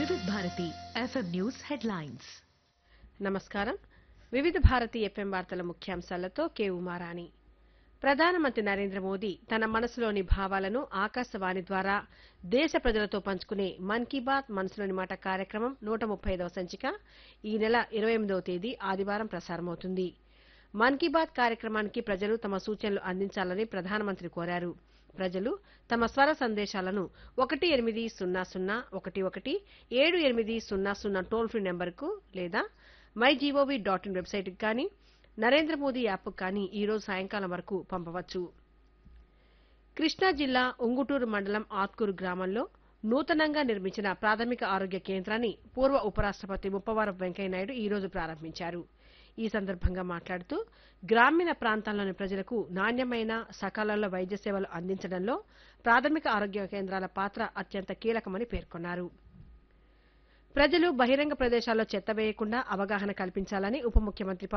వివిధ Bharati FM news headlines నమస్కారం వివిధ భారతి ఎఫ్ఎం వార్తల ముఖ్యాంశాలతో కె ఉమారాణి ప్రధానమంత్రి నరేంద్ర మోదీ తన మనసులోని భావాలను ఆకాశవాణి ద్వారా దేశ ప్రజలతో పంచుకునే మన్ కీ బాత్ మనసులోని మాట కార్యక్రమం నూట ముప్పై ఐదవ సంచిక ఈ నెల ఇరవై ఎనిమిదవ తేదీ ఆదివారం ప్రసారమవుతుంది మన్ కీ బాత్ కార్యక్రమానికి ప్రజలు తమ సూచనలు అందించాలని ప్రధానమంత్రి కోరారు ప్రజలు తమ స్వర సందేశాలను ఒకటి ఎనిమిది సున్నా సున్నా ఒకటి ఒకటి ఏడు ఎనిమిది సున్నా సున్నా టోల్ ఫ్రీ నెంబర్కు లేదా మై జీఓవీ డాట్ ఇన్ వెబ్సైట్కి కానీ నరేంద్ర మోదీ యాప్కు కానీ ఈ రోజు సాయంకాలం వరకు పంపవచ్చు కృష్ణా జిల్లా ఉంగుటూరు మండలం ఆత్కూరు గ్రామంలో నూతనంగా నిర్మించిన ప్రాథమిక ఆరోగ్య కేంద్రాన్ని పూర్వ ఉపరాష్టపతి ముప్పవరపు వెంకయ్యనాయుడు ఈ రోజు ప్రారంభించారు ఈ సందర్భంగా మాట్లాడుతూ గ్రామీణ ప్రాంతాల్లోని ప్రజలకు నాణ్యమైన సకాలంలో వైద్య సేవలు అందించడంలో ప్రాథమిక ఆరోగ్య కేంద్రాల పాత్ర అత్యంత కీలకమని పేర్కొన్నారు ప్రజలు బహిరంగ ప్రదేశాల్లో చెత్త వేయకుండా అవగాహన కల్పించాలని ఉప ముఖ్యమంత్రి